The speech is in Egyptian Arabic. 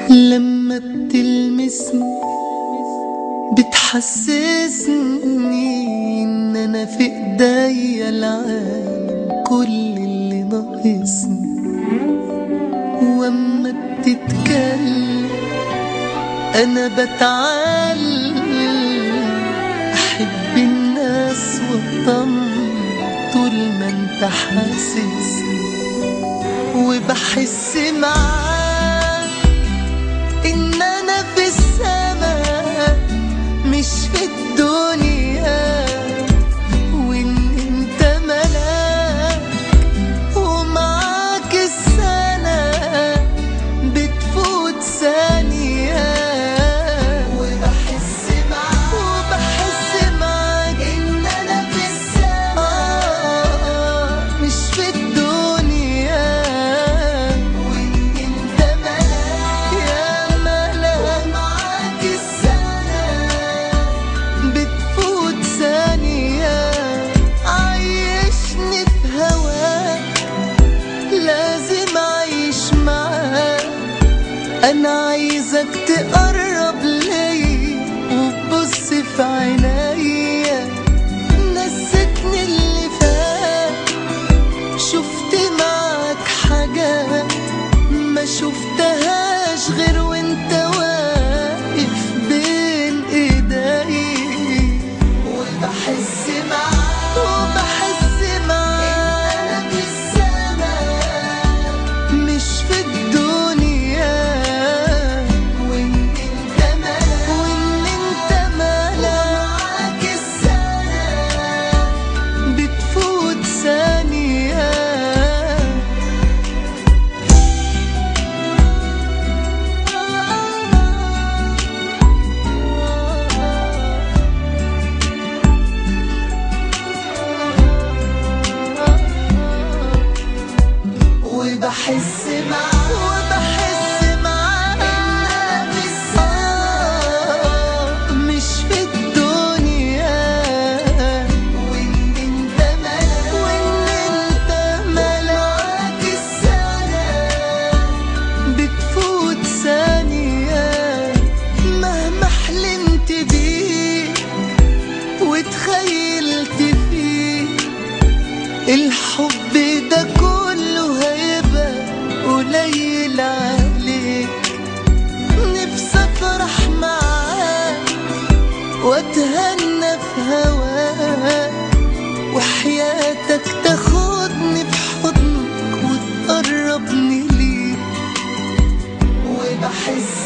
لما بتلمسني بتحسسني ان انا في ايديا العالم كل اللي ناقصني واما بتتكلم انا بتعلم احب الناس واطمن طول ما انت حاسسني وبحس معاك ان انا في السماء مش في الدنيا وان انت ملاك ومعاك السنة بتفوت ثانية وبحس معاك وبحس معاك ان انا في السماء مش في الدنيا وان انت ملاك يا ملاك ومعاك السنة بتفوت ثانية عيشني في هواك لازم أعيش معاك أنا عايزك تقرب ليا وتبص في عينيا نسيتني اللي فات شفت معاك حاجات ما شفتهاش غير وانت واقف بين ايدي وبحس معاك وبحس معاك انا في السماء مش في الدنيا وان انت ملاك وان انت ملاك السنة بتفوت ثانية وبحس معاك وبحس معاك إن في السماء مش في الدنيا وإن أنت ملاك وإن أنت ملاك السنة بتفوت ثانية مهما حلمت بيك وتخيلت فيك الحب ده كله هيبقى قليل عليك نفسي افرح معاك واتهنى في هواك وحياتك تاخدني في حضنك وتقربني ليك وبحس